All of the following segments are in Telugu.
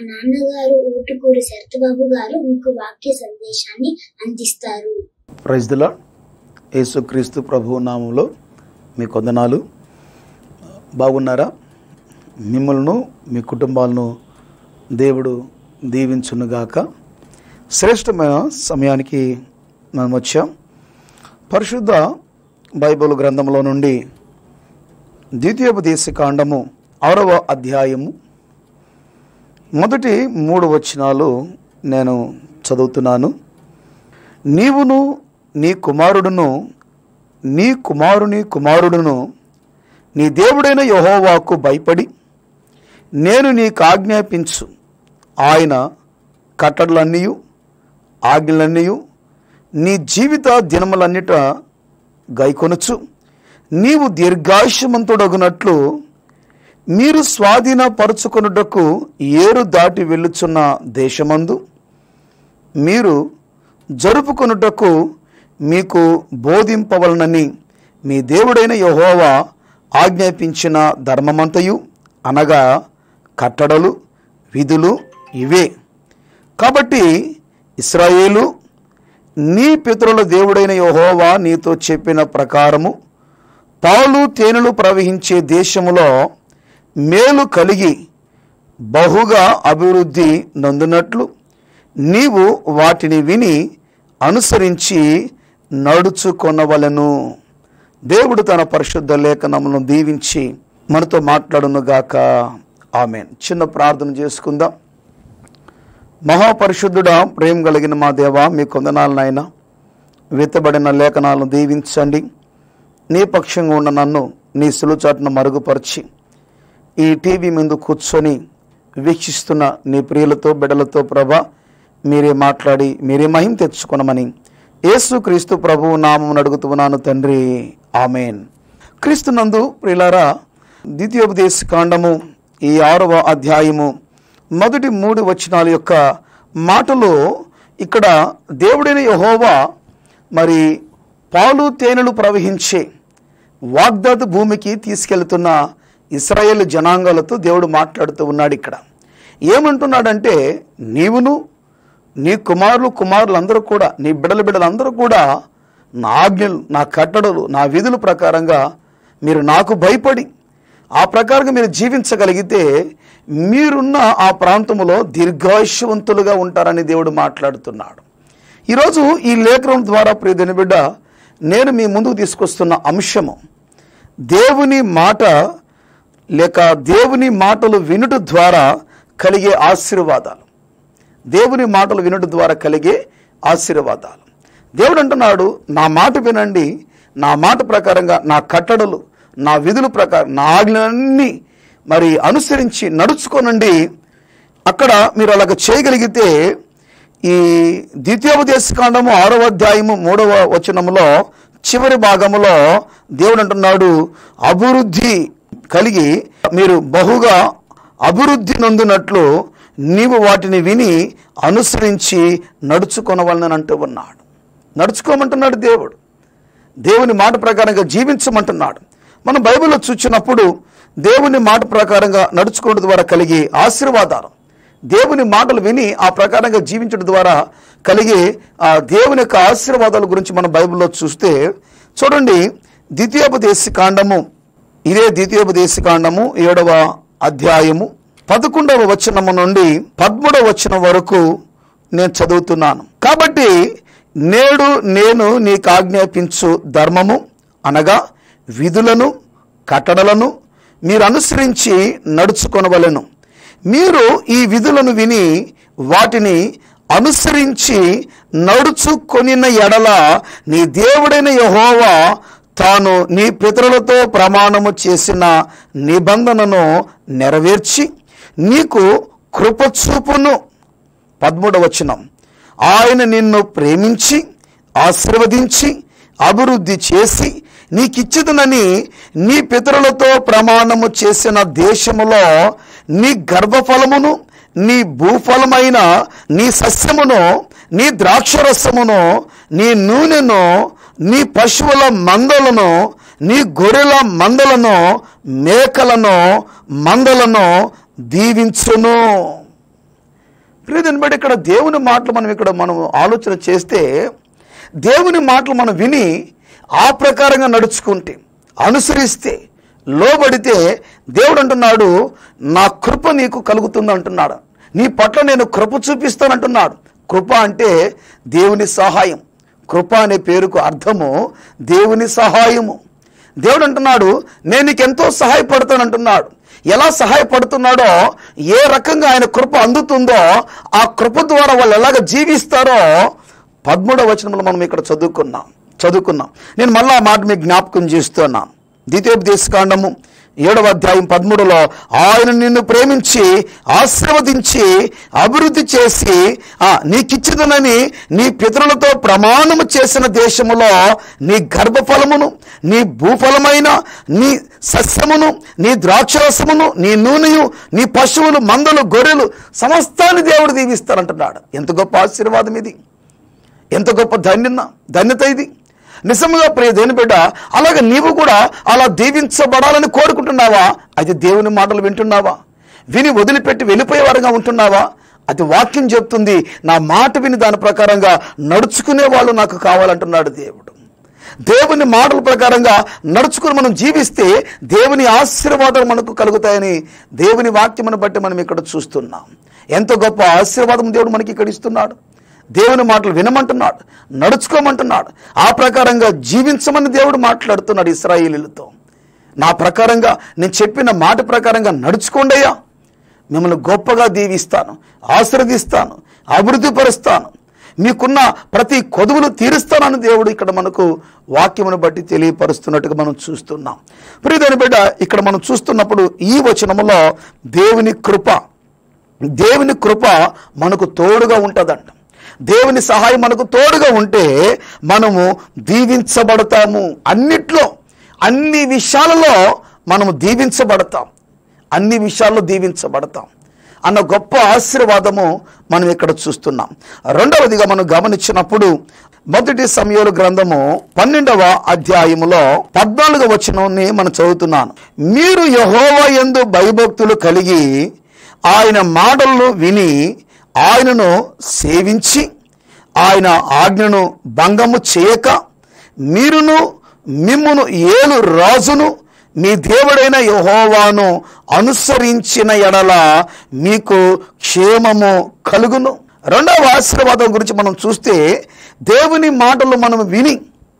నాన్నగారు ఊటుకూరి శరత్బాబు గారు మీకు వాక్య సందేశాన్ని అందిస్తారు ప్రైజ్ దిలా యేసుక్రీస్తు ప్రభు నామంలో మీ కొందనాలు బాగున్నారా మిమ్మల్ని మీ కుటుంబాలను దేవుడు దీవించునుగాక శ్రేష్టమైన సమయానికి మనం వచ్చాం పరిశుద్ధ బైబిల్ గ్రంథంలో నుండి ద్వితీయోపదేశ కాండము ఆరవ అధ్యాయము మొదటి మూడు వచనాలు నేను చదువుతున్నాను నీవును నీ కుమారుడును నీ కుమారుని కుమారుడును నీ దేవుడైన యహోవాకు భయపడి నేను నీకు ఆజ్ఞాపించు ఆయన కట్టడలన్నీ ఆజ్ఞలన్నీ నీ జీవిత దినములన్నిట గైకొనొచ్చు నీవు దీర్ఘాయుషమంతుడగునట్లు మీరు స్వాధీనపరుచుకొనుటకు ఏరు దాటి వెళ్ళుచున్న దేశమందు మీరు జరుపుకొనుటకు మీకు బోధింపవలనని మీ దేవుడైన యహోవా ఆజ్ఞాపించిన ధర్మమంతయు అనగా కట్టడలు విధులు ఇవే కాబట్టి ఇస్రాయేలు నీ పితరుల దేవుడైన యహోవా నీతో చెప్పిన ప్రకారము పాలు తేనెలు ప్రవహించే దేశములో మేలు కలిగి బహుగా అభివృద్ధి నందునట్లు నీవు వాటిని విని అనుసరించి నడుచుకొనవలను దేవుడు తన పరిశుద్ధ లేఖనములను దీవించి మనతో మాట్లాడునుగాక ఆమెన్ చిన్న ప్రార్థన చేసుకుందాం మహాపరిశుద్ధుడా ప్రేమ కలిగిన మా దేవ మీ కొందనాలనైనా వెత్తబడిన లేఖనాలను దీవించండి నీ పక్షంగా ఉన్న నన్ను నీ సులుచాటును మరుగుపరిచి ఈ టీవీ ముందు కూర్చొని వీక్షిస్తున్న నీ ప్రియులతో బిడలతో ప్రభ మీరే మాట్లాడి మీరే మహిమ తెచ్చుకొనమని యేసు క్రీస్తు ప్రభువు నామం అడుగుతున్నాను తండ్రి ఆమెన్ క్రీస్తు నందు ప్రియులారా ద్వితీయోపదేశ కాండము ఈ ఆరవ అధ్యాయము మొదటి మూడు వచనాల యొక్క మాటలో ఇక్కడ దేవుడైన యహోవా మరి పాలు తేనెలు ప్రవహించే వాగ్దాత భూమికి తీసుకెళ్తున్న ఇస్రాయేల్ జనాంగాలతో దేవుడు మాట్లాడుతూ ఉన్నాడు ఇక్కడ ఏమంటున్నాడంటే నీవును నీ కుమారులు కుమారులు అందరూ కూడా నీ బిడల బిడలందరూ కూడా నా ఆజ్ఞలు నా కట్టడలు నా విధుల ప్రకారంగా మీరు నాకు భయపడి ఆ ప్రకారంగా మీరు జీవించగలిగితే మీరున్న ఆ ప్రాంతంలో దీర్ఘాయుష్యవంతులుగా ఉంటారని దేవుడు మాట్లాడుతున్నాడు ఈరోజు ఈ లేఖనం ద్వారా ప్రియదని బిడ్డ నేను మీ ముందుకు తీసుకొస్తున్న అంశము దేవుని మాట లేక దేవుని మాటలు వినుట ద్వారా కలిగే ఆశీర్వాదాలు దేవుని మాటలు వినుట ద్వారా కలిగే ఆశీర్వాదాలు దేవుడు అంటున్నాడు నా మాట వినండి నా మాట ప్రకారంగా నా కట్టడలు నా విధుల ప్రకారం నా ఆజ్ఞలన్నీ మరి అనుసరించి నడుచుకోనండి అక్కడ మీరు అలాగ చేయగలిగితే ఈ ద్వితీయోపదేశ కాండము ఆరవ అధ్యాయము మూడవ వచనములో చివరి భాగములో దేవుడు అంటున్నాడు అభివృద్ధి కలిగి మీరు బహుగా అభివృద్ధి నొందినట్లు నీవు వాటిని విని అనుసరించి నడుచుకొనవలనని అంటూ ఉన్నాడు నడుచుకోమంటున్నాడు దేవుడు దేవుని మాట ప్రకారంగా జీవించమంటున్నాడు మనం బైబిల్లో చూచినప్పుడు దేవుని మాట ప్రకారంగా నడుచుకోవడం ద్వారా కలిగే ఆశీర్వాదాలు దేవుని మాటలు విని ఆ ప్రకారంగా జీవించడం ద్వారా కలిగే ఆ దేవుని యొక్క ఆశీర్వాదాల గురించి మనం బైబిల్లో చూస్తే చూడండి ద్వితీయోపదేశ కాండము ఇదే ద్వితీయోపదేశ కాండము ఏడవ అధ్యాయము పదకొండవ వచనము నుండి పదమూడవ వచనం వరకు నేను చదువుతున్నాను కాబట్టి నేడు నేను నీకు ఆజ్ఞాపించు ధర్మము అనగా విధులను కట్టడలను మీరు అనుసరించి నడుచుకొనవలెను మీరు ఈ విధులను విని వాటిని అనుసరించి నడుచుకొనిన ఎడల నీ దేవుడైన యహోవా తాను నీ పితరులతో ప్రమాణము చేసిన నిబంధనను నెరవేర్చి నీకు కృపచూపును పదమూడవచనం ఆయన నిన్ను ప్రేమించి ఆశీర్వదించి అభివృద్ధి చేసి నీకిచ్చిదనని నీ పితరులతో ప్రమాణము చేసిన దేశములో నీ గర్భఫలమును నీ భూఫలమైన నీ సస్యమును నీ ద్రాక్షరసమును నీ నూనెను నీ పశువుల మందలను నీ గొర్రెల మందలను మేకలను మందలను దీవించును ప్రియదని బట్టి ఇక్కడ దేవుని మాటలు మనం ఇక్కడ మనం ఆలోచన చేస్తే దేవుని మాటలు మనం విని ఆ ప్రకారంగా నడుచుకుంటే అనుసరిస్తే లోబడితే దేవుడు అంటున్నాడు నా కృప నీకు కలుగుతుంది అంటున్నాడు నీ పట్ల నేను కృప చూపిస్తానంటున్నాడు కృప అంటే దేవుని సహాయం కృప అనే పేరుకు అర్థము దేవుని సహాయము దేవుడు అంటున్నాడు నేను నీకు ఎంతో సహాయపడతానంటున్నాడు ఎలా సహాయపడుతున్నాడో ఏ రకంగా ఆయన కృప అందుతుందో ఆ కృప ద్వారా వాళ్ళు ఎలాగ జీవిస్తారో పదమూడవ వచనంలో మనం ఇక్కడ చదువుకున్నాం చదువుకున్నాం నేను మళ్ళా ఆ మాట మీకు జ్ఞాపకం చేస్తున్నాను ద్వితీయోపదేశకాండము ఏడవ అధ్యాయం పదమూడులో ఆయన నిన్ను ప్రేమించి ఆశీర్వదించి అభివృద్ధి చేసి ఆ, నీకిచ్చిదనని నీ పితరులతో ప్రమాణము చేసిన దేశములో నీ గర్భఫలమును నీ భూఫలమైన నీ సస్యమును నీ ద్రాక్షరసమును నీ నూనెయు నీ పశువులు మందలు గొర్రెలు సమస్తాన్ని దేవుడు దీవిస్తారంటున్నాడు ఎంత గొప్ప ఆశీర్వాదం ఇది ఎంత గొప్ప ధన్య ధన్యత ఇది నిజంగా ప్రియ దేని బిడ్డ అలాగే నీవు కూడా అలా దీవించబడాలని కోరుకుంటున్నావా అది దేవుని మాటలు వింటున్నావా విని వదిలిపెట్టి వెళ్ళిపోయేవారుగా ఉంటున్నావా అది వాక్యం చెప్తుంది నా మాట విని దాని ప్రకారంగా నడుచుకునే వాళ్ళు నాకు కావాలంటున్నాడు దేవుడు దేవుని మాటల ప్రకారంగా నడుచుకుని మనం జీవిస్తే దేవుని ఆశీర్వాదాలు మనకు కలుగుతాయని దేవుని వాక్యమును బట్టి మనం ఇక్కడ చూస్తున్నాం ఎంత గొప్ప ఆశీర్వాదం దేవుడు మనకి ఇక్కడ ఇస్తున్నాడు దేవుని మాటలు వినమంటున్నాడు నడుచుకోమంటున్నాడు ఆ ప్రకారంగా జీవించమని దేవుడు మాట్లాడుతున్నాడు ఇస్రాయేలీలతో నా ప్రకారంగా నేను చెప్పిన మాట ప్రకారంగా నడుచుకోండయ్యా మిమ్మల్ని గొప్పగా దీవిస్తాను ఆశీర్వదిస్తాను అభివృద్ధి పరుస్తాను మీకున్న ప్రతి కొదువులు తీరుస్తానని దేవుడు ఇక్కడ మనకు వాక్యమును బట్టి తెలియపరుస్తున్నట్టుగా మనం చూస్తున్నాం ప్రియమైన బిడ్డ ఇక్కడ మనం చూస్తున్నప్పుడు ఈ వచనములో దేవుని కృప దేవుని కృప మనకు తోడుగా ఉంటుందంట దేవుని సహాయం మనకు తోడుగా ఉంటే మనము దీవించబడతాము అన్నిట్లో అన్ని విషయాలలో మనము దీవించబడతాం అన్ని విషయాల్లో దీవించబడతాం అన్న గొప్ప ఆశీర్వాదము మనం ఇక్కడ చూస్తున్నాం రెండవదిగా మనం గమనించినప్పుడు మొదటి సమయాల గ్రంథము పన్నెండవ అధ్యాయములో పద్నాలుగవ వచనాన్ని మనం చదువుతున్నాను మీరు యహోవా యందు భయభక్తులు కలిగి ఆయన మాటలను విని ఆయనను సేవించి ఆయన ఆజ్ఞను భంగము చేయక మీరును మిమ్మును ఏలు రాజును మీ దేవుడైన యహోవాను అనుసరించిన ఎడల మీకు క్షేమము కలుగును రెండవ ఆశీర్వాదం గురించి మనం చూస్తే దేవుని మాటలు మనం విని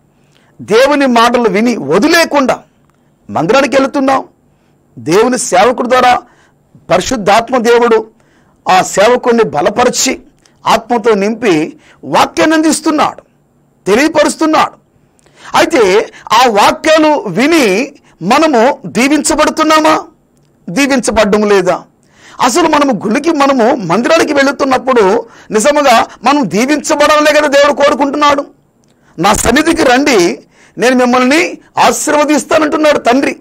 దేవుని మాటలు విని వదిలేకుండా మందిరానికి వెళుతున్నాం దేవుని సేవకుడి ద్వారా పరిశుద్ధాత్మ దేవుడు ఆ సేవకుడిని బలపరిచి ఆత్మతో నింపి వాక్యాన్ని అందిస్తున్నాడు తెలియపరుస్తున్నాడు అయితే ఆ వాక్యాలు విని మనము దీవించబడుతున్నామా దీవించబడ్డం లేదా అసలు మనము గుడికి మనము మందిరానికి వెళుతున్నప్పుడు నిజముగా మనం దీవించబడాలనే కదా దేవుడు కోరుకుంటున్నాడు నా సన్నిధికి రండి నేను మిమ్మల్ని ఆశీర్వదిస్తానంటున్నాడు తండ్రి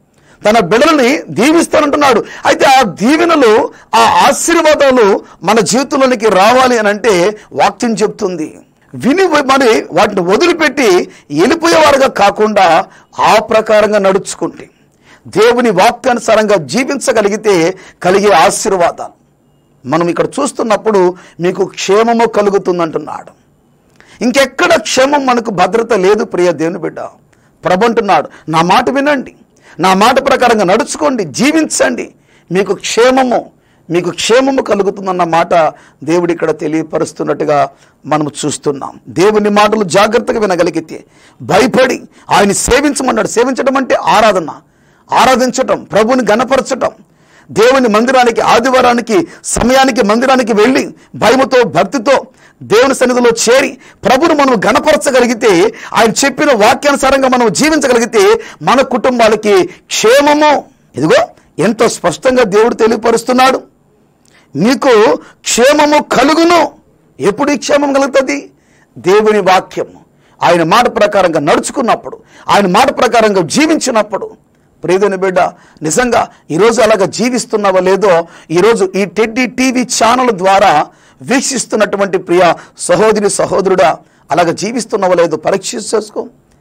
తన బిడ్డలని దీవిస్తానంటున్నాడు అయితే ఆ దీవెనలు ఆ ఆశీర్వాదాలు మన జీవితంలోనికి రావాలి అని అంటే వాక్యం చెప్తుంది విని మరి వాటిని వదిలిపెట్టి వెళ్ళిపోయేవారుగా కాకుండా ఆ ప్రకారంగా నడుచుకుంటే దేవుని వాక్యానుసారంగా జీవించగలిగితే కలిగే ఆశీర్వాదాలు మనం ఇక్కడ చూస్తున్నప్పుడు మీకు క్షేమము కలుగుతుందంటున్నాడు ఇంకెక్కడ క్షేమం మనకు భద్రత లేదు ప్రియ దేవుని బిడ్డ ప్రభు అంటున్నాడు నా మాట వినండి నా మాట ప్రకారంగా నడుచుకోండి జీవించండి మీకు క్షేమము మీకు క్షేమము కలుగుతుందన్న మాట దేవుడు ఇక్కడ తెలియపరుస్తున్నట్టుగా మనము చూస్తున్నాం దేవుని మాటలు జాగ్రత్తగా వినగలిగితే భయపడి ఆయన సేవించమన్నాడు సేవించడం అంటే ఆరాధన ఆరాధించటం ప్రభుని గణపరచటం దేవుని మందిరానికి ఆదివారానికి సమయానికి మందిరానికి వెళ్ళి భయముతో భక్తితో దేవుని సన్నిధిలో చేరి ప్రభును మనం గణపరచగలిగితే ఆయన చెప్పిన వాక్యానుసారంగా మనం జీవించగలిగితే మన కుటుంబాలకి క్షేమము ఇదిగో ఎంతో స్పష్టంగా దేవుడు తెలియపరుస్తున్నాడు నీకు క్షేమము కలుగును ఎప్పుడు ఈ క్షేమం కలుగుతుంది దేవుని వాక్యము ఆయన మాట ప్రకారంగా నడుచుకున్నప్పుడు ఆయన మాట ప్రకారంగా జీవించినప్పుడు ప్రియదని బిడ్డ నిజంగా ఈరోజు అలాగ జీవిస్తున్నావో లేదో ఈరోజు ఈ టెడ్డీ టీవీ ఛానల్ ద్వారా వీక్షిస్తున్నటువంటి ప్రియ సహోదరి సహోదరుడా అలాగ జీవిస్తున్నావో లేదో పరీక్ష చేసుకో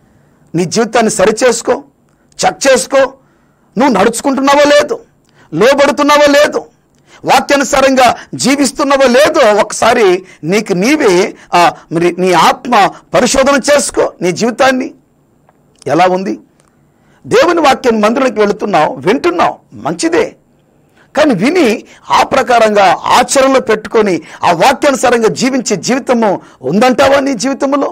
నీ జీవితాన్ని సరిచేసుకో చెక్ చేసుకో నువ్వు నడుచుకుంటున్నావో లేదు లోబడుతున్నావో లేదు వాక్యానుసారంగా జీవిస్తున్నావో లేదో ఒకసారి నీకు నీవే ఆ, మరి నీ ఆత్మ పరిశోధన చేసుకో నీ జీవితాన్ని ఎలా ఉంది దేవుని వాక్యం మందిరానికి వెళుతున్నావు వింటున్నావు మంచిదే కానీ విని ఆ ప్రకారంగా ఆచరణలో పెట్టుకొని ఆ వాక్యానుసారంగా జీవించే జీవితము ఉందంటావా నీ జీవితంలో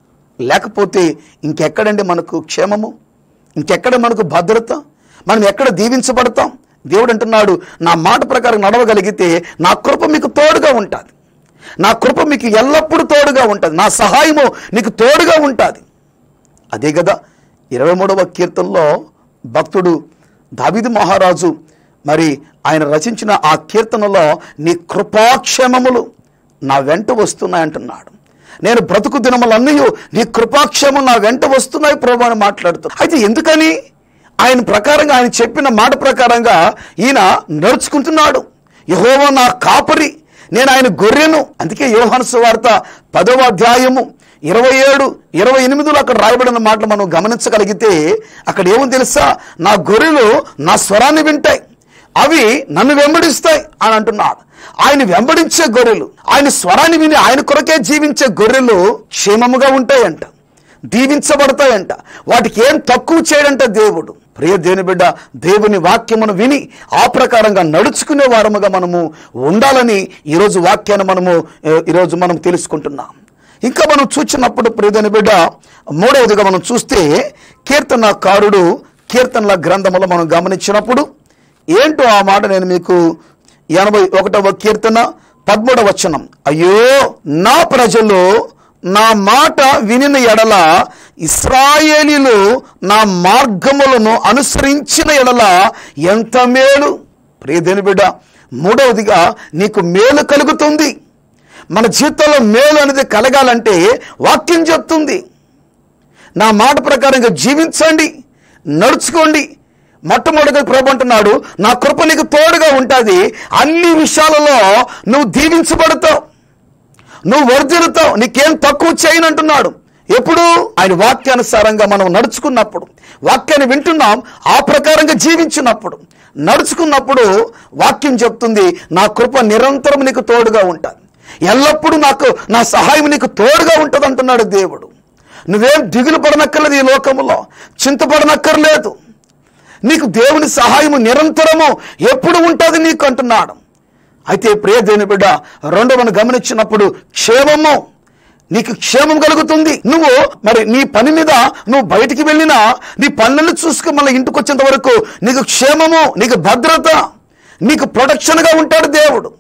లేకపోతే ఇంకెక్కడండి మనకు క్షేమము ఇంకెక్కడ మనకు భద్రత మనం ఎక్కడ దీవించబడతాం దేవుడు అంటున్నాడు నా మాట ప్రకారం నడవగలిగితే నా కృప మీకు తోడుగా ఉంటుంది నా కృప మీకు ఎల్లప్పుడూ తోడుగా ఉంటుంది నా సహాయము నీకు తోడుగా ఉంటుంది అదే కదా ఇరవై మూడవ కీర్తనలో భక్తుడు దావిదు మహారాజు మరి ఆయన రచించిన ఆ కీర్తనలో నీ కృపాక్షేమములు నా వెంట వస్తున్నాయంటున్నాడు నేను బ్రతుకు దినములన్నీ నీ కృపాక్షేమం నా వెంట వస్తున్నాయి ప్రభు అని మాట్లాడుతూ అయితే ఎందుకని ఆయన ప్రకారంగా ఆయన చెప్పిన మాట ప్రకారంగా ఈయన నడుచుకుంటున్నాడు యహోవా నా కాపరి నేను ఆయన గొర్రెను అందుకే యోహాను సువార్త పదవ అధ్యాయము ఇరవై ఏడు ఇరవై ఎనిమిదిలో అక్కడ రాయబడిన మాటలు మనం గమనించగలిగితే అక్కడ ఏముంది తెలుసా నా గొర్రెలు నా స్వరాన్ని వింటాయి అవి నన్ను వెంబడిస్తాయి అని అంటున్నాడు ఆయన వెంబడించే గొర్రెలు ఆయన స్వరాన్ని విని ఆయన కొరకే జీవించే గొర్రెలు క్షేమముగా ఉంటాయంట దీవించబడతాయంట వాటికి ఏం తక్కువ చేయడంట దేవుడు ప్రియ దేవుని బిడ్డ దేవుని వాక్యమును విని ఆ ప్రకారంగా నడుచుకునే వారముగా మనము ఉండాలని ఈరోజు వాక్యాన్ని మనము ఏ, ఈరోజు మనం తెలుసుకుంటున్నాం ఇంకా మనం చూచినప్పుడు ప్రియదని బిడ్డ మూడవదిగా మనం చూస్తే కీర్తనకారుడు కీర్తనల గ్రంథములో మనం గమనించినప్పుడు ఏంటో ఆ మాట నేను మీకు ఎనభై ఒకటవ కీర్తన పదమూడవ వచనం అయ్యో నా ప్రజలు నా మాట వినిన ఎడల ఇస్రాయేలీలు నా మార్గములను అనుసరించిన ఎడల ఎంత మేలు ప్రియదేని బిడ్డ మూడవదిగా నీకు మేలు కలుగుతుంది మన జీవితంలో మేలు అనేది కలగాలంటే వాక్యం చెప్తుంది నా మాట ప్రకారంగా జీవించండి నడుచుకోండి మొట్టమొదటిగా ప్రభు అంటున్నాడు నా కృప నీకు తోడుగా ఉంటుంది అన్ని విషయాలలో నువ్వు దీవించబడతావు నువ్వు వర్ధిల్లుతావు నీకేం తక్కువ చేయను అంటున్నాడు ఎప్పుడు ఆయన వాక్యానుసారంగా మనం నడుచుకున్నప్పుడు వాక్యాన్ని వింటున్నాం ఆ ప్రకారంగా జీవించినప్పుడు నడుచుకున్నప్పుడు వాక్యం చెప్తుంది నా కృప నిరంతరం నీకు తోడుగా ఉంటుంది ఎల్లప్పుడూ నాకు నా సహాయం నీకు తోడుగా ఉంటుంది అంటున్నాడు దేవుడు నువ్వేం దిగులు పడనక్కర్లేదు ఈ లోకములో చింతపడనక్కర్లేదు నీకు దేవుని సహాయము నిరంతరము ఎప్పుడు ఉంటుంది నీకు అంటున్నాడు అయితే ప్రియ దేవుని బిడ్డ రెండవను గమనించినప్పుడు క్షేమము నీకు క్షేమం కలుగుతుంది నువ్వు మరి నీ పని మీద నువ్వు బయటికి వెళ్ళినా నీ పనులను చూసుకుని మళ్ళీ ఇంటికి వచ్చేంత వరకు నీకు క్షేమము నీకు భద్రత నీకు ప్రొటెక్షన్గా ఉంటాడు దేవుడు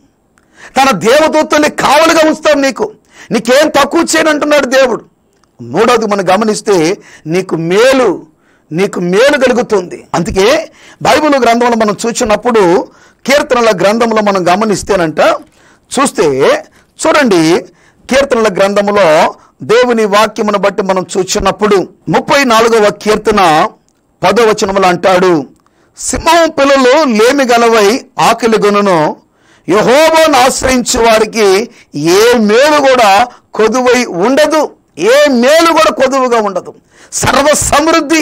తన దేవదూతల్ని కావలుగా ఉంచుతాడు నీకు నీకేం తక్కువ చేయను అంటున్నాడు దేవుడు మూడవది మనం గమనిస్తే నీకు మేలు నీకు మేలు కలుగుతుంది అందుకే బైబిల్ గ్రంథంలో మనం చూసినప్పుడు కీర్తనల గ్రంథంలో మనం గమనిస్తేనంట చూస్తే చూడండి కీర్తనల గ్రంథములో దేవుని వాక్యమును బట్టి మనం చూసినప్పుడు ముప్పై నాలుగవ కీర్తన పదో వచనములు అంటాడు సింహం పిల్లలు లేమి గలవై ఆకలి గొనును యహోబోను ఆశ్రయించే వారికి ఏ మేలు కూడా కొదువై ఉండదు ఏ మేలు కూడా కొదువుగా ఉండదు సర్వ సమృద్ధి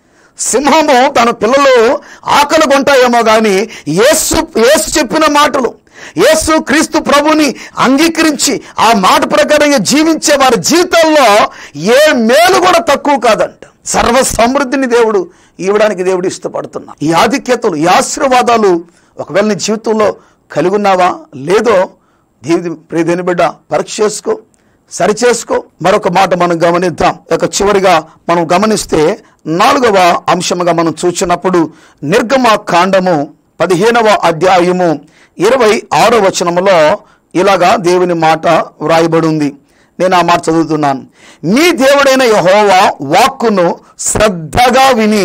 సింహము తన పిల్లలు ఆకలి కొంటాయేమో కానీ యేసు యేసు చెప్పిన మాటలు యేసు క్రీస్తు ప్రభుని అంగీకరించి ఆ మాట ప్రకారంగా జీవించే వారి జీవితాల్లో ఏ మేలు కూడా తక్కువ కాదంట సర్వ సమృద్ధిని దేవుడు ఇవ్వడానికి దేవుడు ఇష్టపడుతున్నా ఈ ఆధిక్యతలు ఈ ఆశీర్వాదాలు ఒకవేళ నీ జీవితంలో కలిగి ఉన్నావా లేదో దేవి ప్రియదేని బిడ్డ పరీక్ష చేసుకో సరిచేసుకో మరొక మాట మనం గమనిద్దాం ఇక చివరిగా మనం గమనిస్తే నాలుగవ అంశముగా మనం చూసినప్పుడు నిర్గమ కాండము పదిహేనవ అధ్యాయము ఇరవై ఆరో వచనములో ఇలాగా దేవుని మాట వ్రాయబడి ఉంది నేను ఆ మాట చదువుతున్నాను మీ దేవుడైన యహోవా వాక్కును శ్రద్ధగా విని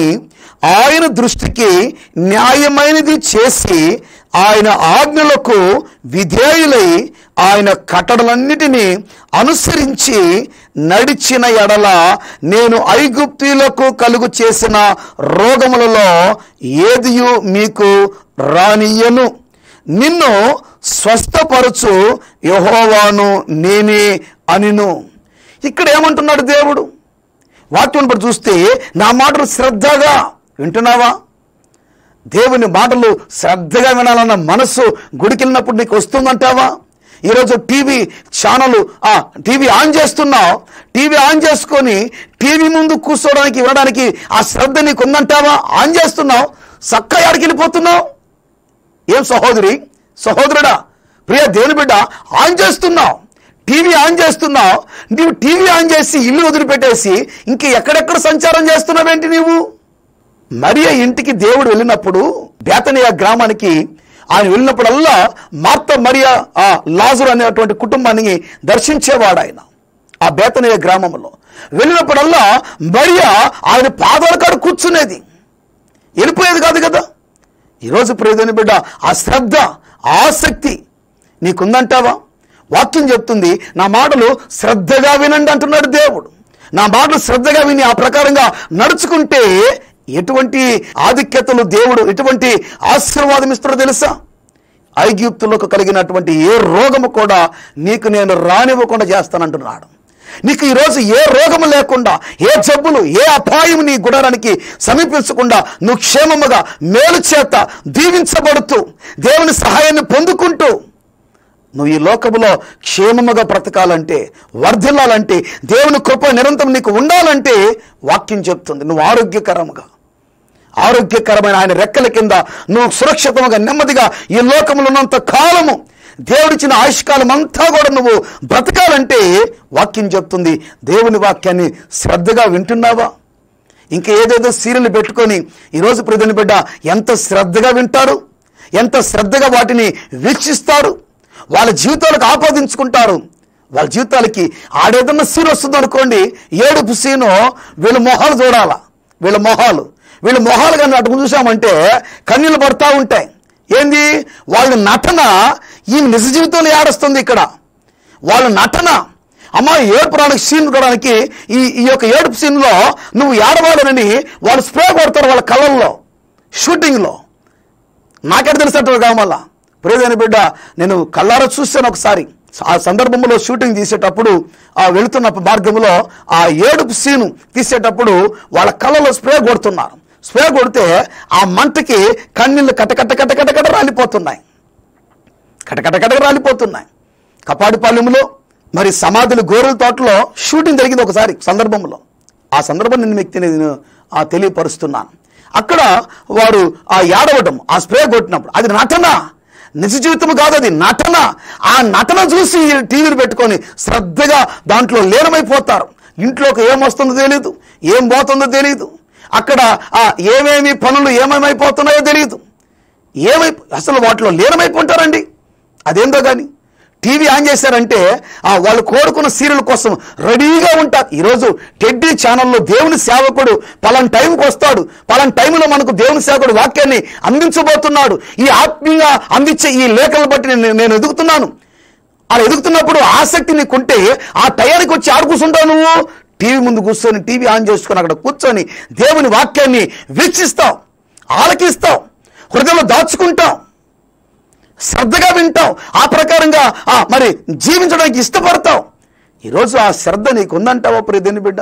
ఆయన దృష్టికి న్యాయమైనది చేసి ఆయన ఆజ్ఞలకు విధేయులై ఆయన కట్టడలన్నిటినీ అనుసరించి నడిచిన ఎడల నేను ఐగుప్తీలకు కలుగు చేసిన రోగములలో ఏదియు మీకు రానియను నిన్ను స్వస్థపరచు యహోవాను నేనే అనిను ఇక్కడ ఏమంటున్నాడు దేవుడు వాక్యం బట్టి చూస్తే నా మాటలు శ్రద్ధగా వింటున్నావా దేవుని మాటలు శ్రద్ధగా వినాలన్న మనస్సు గుడికెళ్ళినప్పుడు నీకు వస్తుందంటావా ఈరోజు టీవీ ఛానల్ ఆ టీవీ ఆన్ చేస్తున్నావు టీవీ ఆన్ చేసుకొని టీవీ ముందు కూర్చోవడానికి వినడానికి ఆ శ్రద్ధ నీకు ఉందంటావా ఆన్ చేస్తున్నావు చక్క ఎక్కడికి వెళ్ళిపోతున్నావు ఏం సహోదరి సహోదరుడా ప్రియ దేవుని బిడ్డ ఆన్ చేస్తున్నావు టీవీ ఆన్ చేస్తున్నావు నీవు టీవీ ఆన్ చేసి ఇల్లు వదిలిపెట్టేసి ఇంక ఎక్కడెక్కడ సంచారం చేస్తున్నావేంటి నీవు మరియ ఇంటికి దేవుడు వెళ్ళినప్పుడు బేతనియా గ్రామానికి ఆయన వెళ్ళినప్పుడల్లా మార్త మరియా ఆ లాజరు అనేటువంటి కుటుంబాన్ని దర్శించేవాడు ఆయన ఆ బేతనియ గ్రామంలో వెళ్ళినప్పుడల్లా మరియా ఆయన పాదాల కాడ కూర్చునేది వెళ్ళిపోయేది కాదు కదా ఈరోజు ప్రియదని బిడ్డ ఆ శ్రద్ధ ఆ ఆసక్తి నీకుందంటావా వాక్యం చెప్తుంది నా మాటలు శ్రద్ధగా వినండి అంటున్నాడు దేవుడు నా మాటలు శ్రద్ధగా విని ఆ ప్రకారంగా నడుచుకుంటే ఎటువంటి ఆధిక్యతలు దేవుడు ఎటువంటి ఆశీర్వాదం ఇస్తాడో తెలుసా ఐగుప్తులకు కలిగినటువంటి ఏ రోగము కూడా నీకు నేను రానివ్వకుండా చేస్తానంటున్నాడు నీకు ఈరోజు ఏ రోగము లేకుండా ఏ జబ్బులు ఏ అపాయం నీ గుడారానికి సమీపించకుండా నువ్వు క్షేమముగా మేలు చేత దీవించబడుతూ దేవుని సహాయాన్ని పొందుకుంటూ నువ్వు ఈ లోకములో క్షేమముగా బ్రతకాలంటే వర్ధిల్లాలంటే దేవుని కృప నిరంతరం నీకు ఉండాలంటే వాక్యం చెప్తుంది నువ్వు ఆరోగ్యకరముగా ఆరోగ్యకరమైన ఆయన రెక్కల కింద నువ్వు సురక్షితంగా నెమ్మదిగా ఈ లోకంలో ఉన్నంత కాలము దేవుడిచ్చిన ఆయుష్కాలం అంతా కూడా నువ్వు బ్రతకాలంటే వాక్యం చెప్తుంది దేవుని వాక్యాన్ని శ్రద్ధగా వింటున్నావా ఇంకా ఏదేదో సీరియల్ పెట్టుకొని ఈరోజు ప్రజని బిడ్డ ఎంత శ్రద్ధగా వింటారు ఎంత శ్రద్ధగా వాటిని వీక్షిస్తారు వాళ్ళ జీవితాలకు ఆపాదించుకుంటారు వాళ్ళ జీవితాలకి ఆడేదన్నా సీన్ వస్తుంది అనుకోండి ఏడుపు సీను వీళ్ళ మొహాలు చూడాలా వీళ్ళ మొహాలు వీళ్ళ మొహాలు కానీ అటు చూసామంటే కన్నీళ్ళు పడతా ఉంటాయి ఏంది వాళ్ళ నటన ఈ నిజ జీవితంలో ఏడుస్తుంది ఇక్కడ వాళ్ళ నటన అమ్మ ఏడుపు రానికి సీన్ చూడడానికి ఈ ఈ యొక్క ఏడుపు సీన్లో నువ్వు ఏడవాలని వాళ్ళు స్ప్రే కొడతారు వాళ్ళ కళ్ళల్లో షూటింగ్లో నాకెట తెలిసినట్టు కావాల ప్రియమైన బిడ్డ నేను కళ్ళారా చూశాను ఒకసారి ఆ సందర్భంలో షూటింగ్ తీసేటప్పుడు ఆ వెళుతున్న మార్గంలో ఆ ఏడుపు సీను తీసేటప్పుడు వాళ్ళ కళ్ళలో స్ప్రే కొడుతున్నారు స్ప్రే కొడితే ఆ మంటకి కన్నీళ్ళు కటకట్ట కటకట కట రాలిపోతున్నాయి కటకట కట రాలిపోతున్నాయి కపాడిపాలెంలో మరి సమాధుల గోరుల తోటలో షూటింగ్ జరిగింది ఒకసారి సందర్భంలో ఆ సందర్భం నేను మీకు నేను ఆ తెలియపరుస్తున్నాను అక్కడ వారు ఆ ఏడవటం ఆ స్ప్రే కొట్టినప్పుడు అది నటన నిజ జీవితం కాదు అది నటన ఆ నటన చూసి టీవీని పెట్టుకొని శ్రద్ధగా దాంట్లో లీనమైపోతారు ఇంట్లోకి ఏమొస్తుందో తెలియదు ఏం పోతుందో తెలియదు అక్కడ ఆ ఏమేమి పనులు ఏమేమైపోతున్నాయో తెలియదు ఏమై అసలు వాటిలో లీనమైపోతారండి అదేందో కానీ టీవీ ఆన్ చేశారంటే ఆ వాళ్ళు కోరుకున్న సీరియల్ కోసం రెడీగా ఉంటారు ఈరోజు టెడ్డీ ఛానల్లో దేవుని సేవకుడు పలాన్ టైంకి వస్తాడు పలాన్ టైంలో మనకు దేవుని సేవకుడు వాక్యాన్ని అందించబోతున్నాడు ఈ ఆత్మీయంగా అందించే ఈ లేఖలను బట్టి నేను నేను ఎదుగుతున్నాను అలా ఎదుగుతున్నప్పుడు ఆసక్తి నీకుంటే ఆ టయానికి వచ్చి ఆడు కూర్చుంటావు నువ్వు టీవీ ముందు కూర్చొని టీవీ ఆన్ చేసుకొని అక్కడ కూర్చొని దేవుని వాక్యాన్ని వీక్షిస్తావు ఆలకిస్తావు హృదయంలో దాచుకుంటావు శ్రద్ధగా వింటావు ఆ ప్రకారంగా ఆ మరి జీవించడానికి ఇష్టపడతావు ఈరోజు ఆ శ్రద్ధ నీకు ఉందంటావా ప్రియదేని బిడ్డ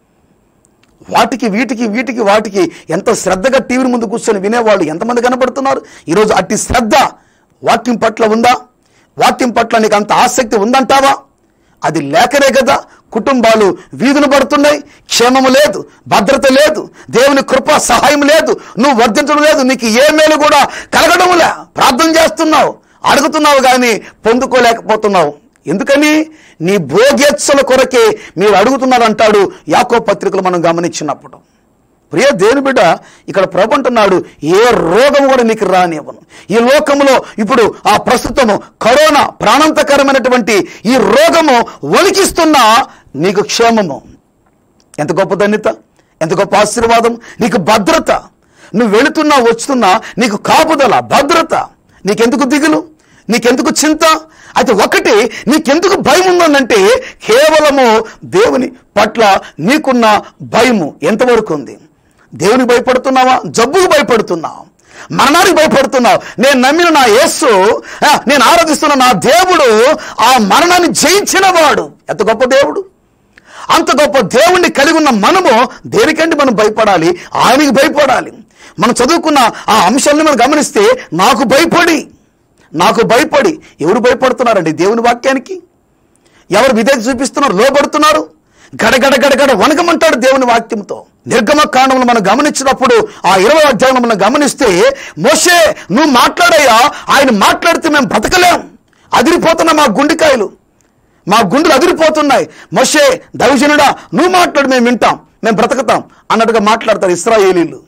వాటికి వీటికి వీటికి వాటికి ఎంత శ్రద్ధగా టీవీ ముందు కూర్చొని వినేవాళ్ళు ఎంతమంది కనపడుతున్నారు ఈరోజు అట్టి శ్రద్ధ వాక్యం పట్ల ఉందా వాక్యం పట్ల నీకు అంత ఆసక్తి ఉందంటావా అది లేకనే కదా కుటుంబాలు వీధులు పడుతున్నాయి క్షేమము లేదు భద్రత లేదు దేవుని కృప సహాయం లేదు నువ్వు వర్ధించడం లేదు నీకు ఏ మేలు కూడా కలగడం లే ప్రార్థన చేస్తున్నావు అడుగుతున్నావు కానీ పొందుకోలేకపోతున్నావు ఎందుకని నీ భోగ్యత్సల కొరకే మీరు అడుగుతున్నారు అంటాడు యాకో పత్రికలు మనం గమనించినప్పుడు ప్రియ దేని బిడ్డ ఇక్కడ ప్రభు అంటున్నాడు ఏ రోగం కూడా నీకు రానివ్వను ఈ లోకంలో ఇప్పుడు ఆ ప్రస్తుతము కరోనా ప్రాణాంతకరమైనటువంటి ఈ రోగము వణికిస్తున్నా నీకు క్షేమము ఎంత గొప్ప ధన్యత ఎంత గొప్ప ఆశీర్వాదం నీకు భద్రత నువ్వు వెళుతున్నా వస్తున్నా నీకు కాపుదల భద్రత నీకెందుకు దిగులు నీకెందుకు చింత అయితే ఒకటి నీకెందుకు భయం ఉందంటే కేవలము దేవుని పట్ల నీకున్న భయము ఎంతవరకు ఉంది దేవునికి భయపడుతున్నావా జబ్బుకు భయపడుతున్నావు మరణానికి భయపడుతున్నావు నేను నమ్మిన నా యేస్సు ఆ, నేను ఆరాధిస్తున్న నా దేవుడు ఆ మరణాన్ని జయించిన వాడు ఎంత గొప్ప దేవుడు అంత గొప్ప దేవుణ్ణి కలిగి ఉన్న మనము దేనికంటే మనం భయపడాలి ఆయనకి భయపడాలి మనం చదువుకున్న ఆ అంశాలను మనం గమనిస్తే నాకు భయపడి నాకు భయపడి ఎవరు భయపడుతున్నారండి దేవుని వాక్యానికి ఎవరు విధేయత చూపిస్తున్నారు లోబడుతున్నారు గడగడ గడగడ వణకమంటాడు దేవుని వాక్యంతో నిర్గమ కాండంలో మనం గమనించినప్పుడు ఆ ఇరవై అధ్యాయంలో మనం గమనిస్తే మోషే నువ్వు మాట్లాడయ్యా ఆయన మాట్లాడితే మేము బ్రతకలేం అదిరిపోతున్నా మా గుండెకాయలు మా గుండెలు అదిరిపోతున్నాయి మోషే దైవజనుడా నువ్వు మాట్లాడు మేము వింటాం మేము బ్రతకతాం అన్నట్టుగా మాట్లాడతారు ఇస్రాయేలీలు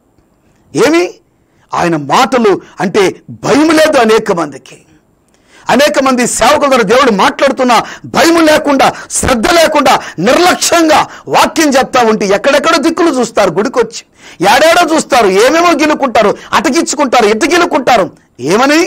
ఏమి ఆయన మాటలు అంటే భయం లేదు అనేక మందికి అనేక మంది సేవకుల ద్వారా దేవుడు మాట్లాడుతున్న భయం లేకుండా శ్రద్ధ లేకుండా నిర్లక్ష్యంగా వాక్యం చెప్తా ఉంటే ఎక్కడెక్కడో దిక్కులు చూస్తారు గుడికొచ్చి ఏడాడో చూస్తారు ఏమేమో గిలుకుంటారు అటకించుకుంటారు ఎటు గిలుకుంటారు ఏమని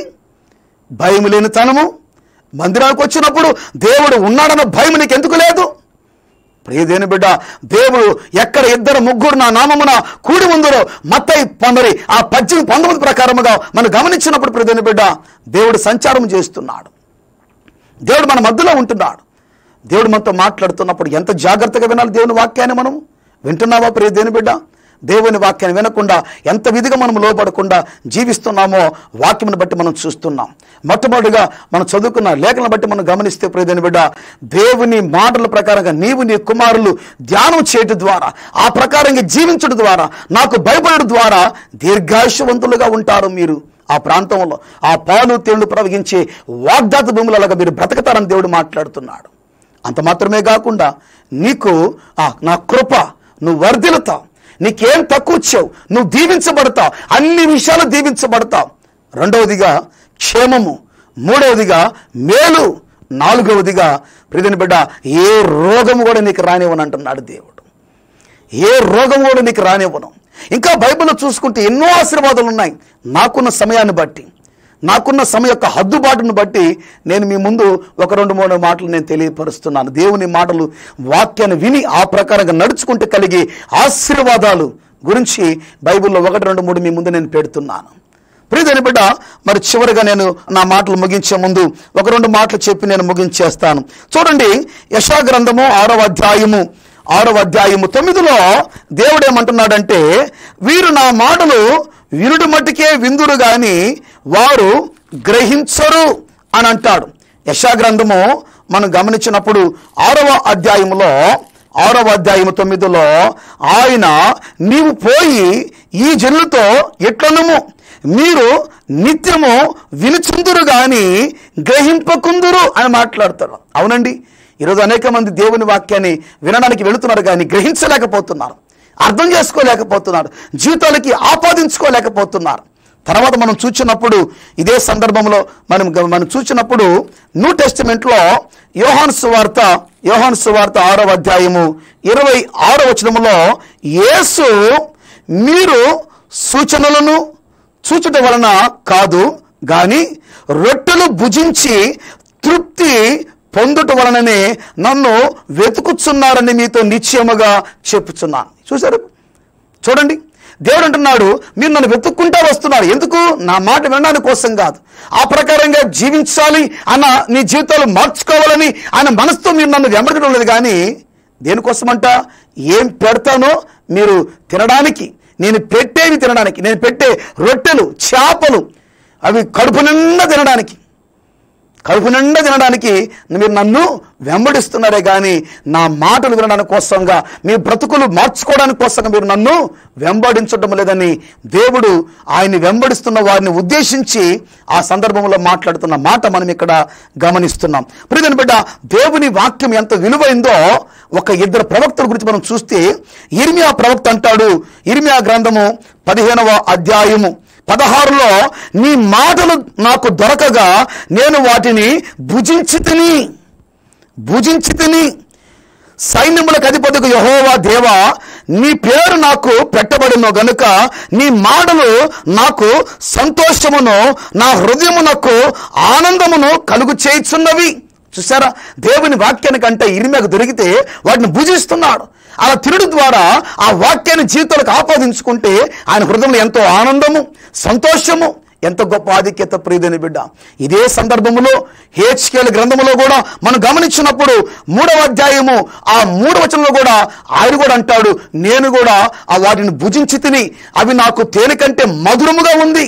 భయం లేని తనము మందిరానికి వచ్చినప్పుడు దేవుడు ఉన్నాడన్న భయం నీకు ఎందుకు లేదు ప్రియదేని బిడ్డ దేవుడు ఎక్కడ ఇద్దరు ముగ్గురు నా నామమున కూడి ఉందరో మత్తై పొందరి ఆ పద్దెనిమిది పంతొమ్మిది ప్రకారముగా మనం గమనించినప్పుడు ప్రియదేని బిడ్డ దేవుడు సంచారం చేస్తున్నాడు దేవుడు మన మధ్యలో ఉంటున్నాడు దేవుడు మనతో మాట్లాడుతున్నప్పుడు ఎంత జాగ్రత్తగా వినాలి దేవుని వాక్యాన్ని మనం వింటున్నావా ప్రియ దేని బిడ్డ దేవుని వాక్యాన్ని వినకుండా ఎంత విధిగా మనం లోపడకుండా జీవిస్తున్నామో వాక్యమును బట్టి మనం చూస్తున్నాం మొట్టమొదటిగా మనం చదువుకున్న లేఖలను బట్టి మనం గమనిస్తే ప్రియదేని బిడ్డ దేవుని మాటల ప్రకారంగా నీవు నీ కుమారులు ధ్యానం చేయటం ద్వారా ఆ ప్రకారంగా జీవించడం ద్వారా నాకు భయపడడం ద్వారా దీర్ఘాయుషవంతులుగా ఉంటారు మీరు ఆ ప్రాంతంలో ఆ పాలు తేళ్లు ప్రవహించే వాగ్దాత భూములలాగా మీరు బ్రతకతారని దేవుడు మాట్లాడుతున్నాడు అంత మాత్రమే కాకుండా నీకు ఆ, నా కృప నువ్వు వర్ధిల్లుతావు నీకేం తక్కువ ఇచ్చావు నువ్వు దీవించబడతావు అన్ని విషయాలు దీవించబడతావు రెండవదిగా క్షేమము మూడవదిగా మేలు నాలుగవదిగా ప్రియని బిడ్డ ఏ రోగము కూడా నీకు రానివ్వను అంటున్నాడు దేవుడు ఏ రోగం కూడా నీకు రానివ్వను ఇంకా బైబిల్లో చూసుకుంటే ఎన్నో ఆశీర్వాదాలు ఉన్నాయి నాకున్న సమయాన్ని బట్టి నాకున్న సమయం యొక్క హద్దుబాటును బట్టి నేను మీ ముందు ఒక రెండు మూడు మాటలు నేను తెలియపరుస్తున్నాను దేవుని మాటలు వాక్యాన్ని విని ఆ ప్రకారంగా నడుచుకుంటే కలిగి ఆశీర్వాదాలు గురించి బైబిల్లో ఒకటి రెండు మూడు మీ ముందు నేను పెడుతున్నాను ప్రియదని బిడ్డ మరి చివరిగా నేను నా మాటలు ముగించే ముందు ఒక రెండు మాటలు చెప్పి నేను ముగించేస్తాను చూడండి యశా గ్రంథము ఆరవ అధ్యాయము ఆరవ అధ్యాయము తొమ్మిదిలో దేవుడు ఏమంటున్నాడంటే వీరు నా మాటలు వినుడు మట్టుకే విందురు గాని వారు గ్రహించరు అని అంటాడు యశా గ్రంథము మనం గమనించినప్పుడు ఆరవ అధ్యాయములో ఆరవ అధ్యాయము తొమ్మిదిలో ఆయన నీవు పోయి ఈ జనులతో ఎట్లనము మీరు నిత్యము వినుచుందురు గాని గ్రహింపకుందురు అని మాట్లాడతారు అవునండి ఈరోజు అనేక మంది దేవుని వాక్యాన్ని వినడానికి వెళుతున్నారు కానీ గ్రహించలేకపోతున్నారు అర్థం చేసుకోలేకపోతున్నారు జీవితాలకి ఆపాదించుకోలేకపోతున్నారు తర్వాత మనం చూచినప్పుడు ఇదే సందర్భంలో మనం గ- మనం చూచినప్పుడు న్యూ టెస్టిమెంట్లో యోహాన్ సువార్త యోహాన్ సువార్త ఆరవ అధ్యాయము ఇరవై ఆరో వచనములో యేసు మీరు సూచనలను చూచుట వలన కాదు గాని రొట్టెలు భుజించి తృప్తి పొందుట వలననే నన్ను వెతుకుచున్నారని మీతో నిశ్చయముగా చెప్పుచున్నాను చూశారు చూడండి దేవుడు అంటున్నాడు మీరు నన్ను వెతుక్కుంటా వస్తున్నారు ఎందుకు నా మాట వినడానికి కోసం కాదు ఆ ప్రకారంగా జీవించాలి అన్న నీ జీవితాలు మార్చుకోవాలని ఆయన మనసుతో మీరు నన్ను వెంబడడం లేదు కానీ దేనికోసమంట ఏం పెడతానో మీరు తినడానికి నేను పెట్టేవి తినడానికి నేను పెట్టే రొట్టెలు చేపలు అవి కడుపు నిండా తినడానికి కడుపు నిండా తినడానికి మీరు నన్ను వెంబడిస్తున్నారే కానీ నా మాటలు వినడానికి కోసంగా మీ బ్రతుకులు మార్చుకోవడానికి కోసంగా మీరు నన్ను వెంబడించడం లేదని దేవుడు ఆయన్ని వెంబడిస్తున్న వారిని ఉద్దేశించి ఆ సందర్భంలో మాట్లాడుతున్న మాట మనం ఇక్కడ గమనిస్తున్నాం ప్రియని బిడ్డ దేవుని వాక్యం ఎంత విలువైందో ఒక ఇద్దరు ప్రవక్తల గురించి మనం చూస్తే ఇర్మియా ప్రవక్త అంటాడు ఇర్మియా గ్రంథము పదిహేనవ అధ్యాయము పదహారులో నీ మాటలు నాకు దొరకగా నేను వాటిని భుజించి తిని భుజించి తిని సైన్యములకు అధిపతికి యహోవా దేవా నీ పేరు నాకు పెట్టబడిన గనుక నీ మాటలు నాకు సంతోషమును నా హృదయమునకు ఆనందమును కలుగు చేయుచున్నవి చూసారా దేవుని వాక్యానికంటే ఇరిమేకు దొరికితే వాటిని భుజిస్తున్నాడు అలా తిరుడు ద్వారా ఆ వాక్యాన్ని జీవితాలకు ఆపాదించుకుంటే ఆయన హృదయంలో ఎంతో ఆనందము సంతోషము ఎంత గొప్ప ఆధిక్యత ప్రియదని బిడ్డ ఇదే సందర్భంలో హేచ్కేల గ్రంథములో కూడా మనం గమనించినప్పుడు మూడవ అధ్యాయము ఆ మూడవ వచనంలో కూడా ఆయన కూడా అంటాడు నేను కూడా ఆ వాటిని భుజించి తిని అవి నాకు తేనె కంటే మధురముగా ఉంది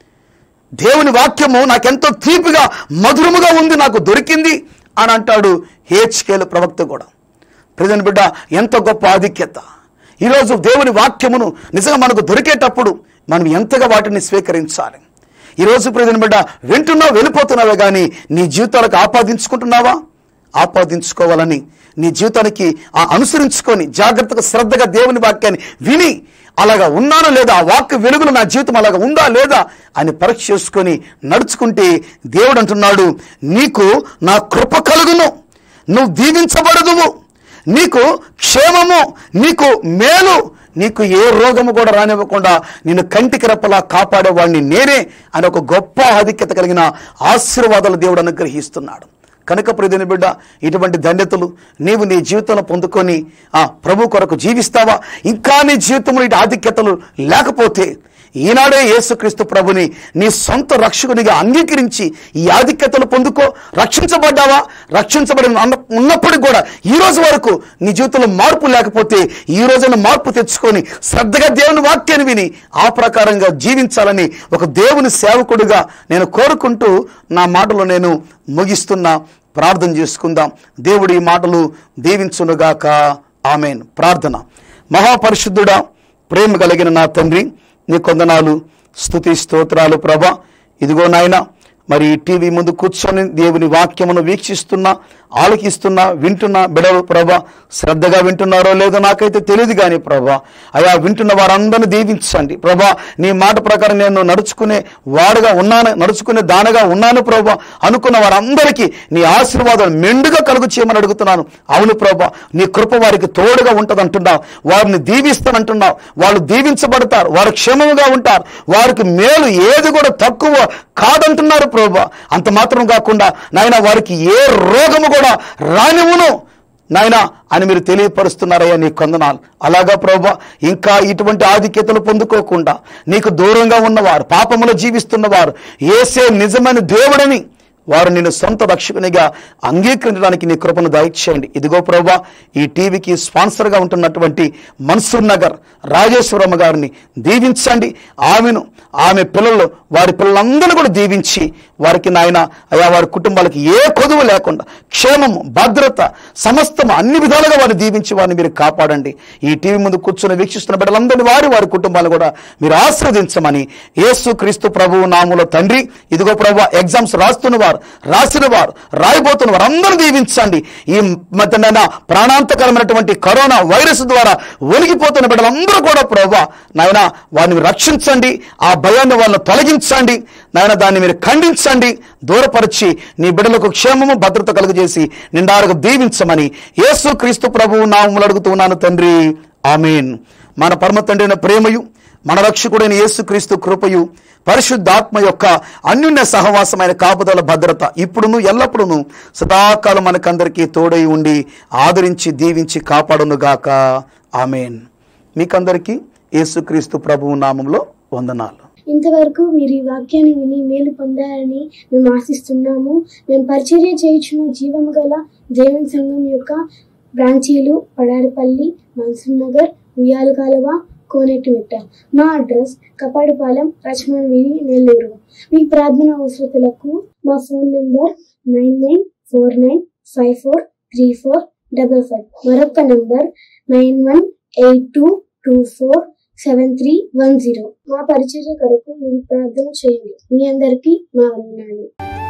దేవుని వాక్యము నాకెంతో తీపిగా మధురముగా ఉంది నాకు దొరికింది అని అంటాడు హేచ్కేల ప్రవక్త కూడా ప్రజని బిడ్డ ఎంత గొప్ప ఆధిక్యత ఈరోజు దేవుని వాక్యమును నిజంగా మనకు దొరికేటప్పుడు మనం ఎంతగా వాటిని స్వీకరించాలి ఈరోజు ప్రజని బిడ్డ వింటున్నావు వెళ్ళిపోతున్నావే కానీ నీ జీవితాలకు ఆపాదించుకుంటున్నావా ఆపాదించుకోవాలని నీ జీవితానికి ఆ అనుసరించుకొని జాగ్రత్తగా శ్రద్ధగా దేవుని వాక్యాన్ని విని అలాగా ఉన్నానా లేదా ఆ వాక్య వెలుగులు నా జీవితం అలాగా ఉందా లేదా అని పరీక్ష చేసుకొని నడుచుకుంటే దేవుడు అంటున్నాడు నీకు నా కృప కలుగును నువ్వు దీవించబడదువు నీకు క్షేమము నీకు మేలు నీకు ఏ రోగము కూడా రానివ్వకుండా నిన్ను కంటికి రెప్పలా కాపాడేవాడిని నేనే అని ఒక గొప్ప ఆధిక్యత కలిగిన ఆశీర్వాదాలు దేవుడు అనుగ్రహిస్తున్నాడు కనుక ప్రియని బిడ్డ ఇటువంటి ధన్యతలు నీవు నీ జీవితంలో పొందుకొని ఆ ప్రభు కొరకు జీవిస్తావా ఇంకా నీ జీవితంలో ఇటు ఆధిక్యతలు లేకపోతే ఈనాడే యేసుక్రీస్తు ప్రభుని నీ సొంత రక్షకునిగా అంగీకరించి ఈ ఆధిక్యతలు పొందుకో రక్షించబడ్డావా రక్షించబడిన అన్న- ఉన్నప్పటికి కూడా ఈ రోజు వరకు నీ జీవితంలో మార్పు లేకపోతే ఈ రోజున మార్పు తెచ్చుకొని శ్రద్ధగా దేవుని వాక్యాన్ని విని ఆ ప్రకారంగా జీవించాలని ఒక దేవుని సేవకుడిగా నేను కోరుకుంటూ నా మాటలు నేను ముగిస్తున్నా ప్రార్థన చేసుకుందాం దేవుడి ఈ మాటలు దీవించునుగాక ఆమెన్ ప్రార్థన మహాపరిశుద్ధుడా ప్రేమ కలిగిన నా తండ్రి నీ కొందనాలు స్తుతి స్తోత్రాలు ప్రభ ఇదిగో నాయన మరి ఈ టీవీ ముందు కూర్చొని దేవుని వాక్యమును వీక్షిస్తున్నా ఆలకిస్తున్నా వింటున్నా బిడవ ప్రభ శ్రద్ధగా వింటున్నారో లేదో నాకైతే తెలియదు కానీ ప్రభా అయా వింటున్న వారందరిని దీవించండి ప్రభా నీ మాట ప్రకారం నేను నడుచుకునే వాడుగా ఉన్నాను నడుచుకునే దానగా ఉన్నాను ప్రభా అనుకున్న వారందరికీ నీ ఆశీర్వాదాలు మెండుగా కలుగు చేయమని అడుగుతున్నాను అవును ప్రభా నీ కృప వారికి తోడుగా ఉంటుందంటున్నావు వారిని దీవిస్తానంటున్నావు వాళ్ళు దీవించబడతారు వారు క్షేమముగా ఉంటారు వారికి మేలు ఏది కూడా తక్కువ కాదంటున్నారు ప్రభా అంత మాత్రం కాకుండా నాయన వారికి ఏ రోగము కూడా రానివును నాయన అని మీరు తెలియపరుస్తున్నారయ్యా నీ కొందనాలు అలాగా ప్రభా ఇంకా ఇటువంటి ఆధిక్యతలు పొందుకోకుండా నీకు దూరంగా ఉన్నవారు పాపములో జీవిస్తున్నవారు ఏసే నిజమైన దేవుడని వారు నిన్ను సొంత రక్షకునిగా అంగీకరించడానికి నీ కృపను దయచేయండి ఇదిగో ప్రభా ఈ టీవీకి స్పాన్సర్గా ఉంటున్నటువంటి మన్సూర్ నగర్ రాజేశ్వరమ్మ గారిని దీవించండి ఆమెను ఆమె పిల్లలు వారి పిల్లలందరూ కూడా దీవించి వారికి నాయన అయా వారి కుటుంబాలకి ఏ కొదువు లేకుండా క్షేమము భద్రత సమస్తము అన్ని విధాలుగా వారిని దీవించి వారిని మీరు కాపాడండి ఈ టీవీ ముందు కూర్చొని వీక్షిస్తున్న బిడ్డలందరినీ వారి వారి కుటుంబాలు కూడా మీరు ఆశ్రవదించమని యేసు క్రీస్తు ప్రభువు నాములో తండ్రి ఇదిగో ప్రభు ఎగ్జామ్స్ రాస్తున్న వారు రాసిన వారు రాయబోతున్న వారు అందరూ దీవించండి ఈ మధ్యన ప్రాణాంతకరమైనటువంటి కరోనా వైరస్ ద్వారా ఒలిగిపోతున్న బిడ్డలందరూ కూడా ప్రభు నాయన వారిని రక్షించండి ఆ భయాన్ని వాళ్ళని తొలగించండి నాయన దాన్ని మీరు ఖండించండి దూరపరిచి నీ బిడ్డలకు క్షేమము భద్రత కలుగజేసి నిండారుగా దీవించమని యేసు క్రీస్తు ప్రభువు నామములు అడుగుతున్నాను తండ్రి ఆమీన్ మన పరమ తండ్రి అయిన ప్రేమయు మన రక్షకుడైన యేసుక్రీస్తు కృపయు పరిశుద్ధాత్మ యొక్క అన్యున్య సహవాసమైన కాపుదల భద్రత ఇప్పుడును ఎల్లప్పుడూ సదాకాలం మనకందరికీ తోడై ఉండి ఆదరించి దీవించి కాపాడునుగాక ఆమెన్ మీకందరికీ యేసుక్రీస్తు ప్రభువు నామంలో వందనాలు ఇంతవరకు మీరు ఈ వాక్యాన్ని విని మేలు పొందారని మేము ఆశిస్తున్నాము మేము పరిచర్య చేయించిన జీవము గల దేవుని సంఘం యొక్క బ్రాంచీలు పడారిపల్లి మన్సూర్ నగర్ ఉయ్యాల కాలువ కోనేటిమిట్ట మా అడ్రస్ కపాడిపాలెం లక్ష్మణ్ వీధి నెల్లూరు మీ ప్రార్థన అవసరతలకు మా phone number nine nine four nine five four three four double five మరొక number nine one eight two two four seven three one zero మా పరిచర్య కొరకు మీరు ప్రార్థన చేయండి మీ అందరికీ మా వందనాలు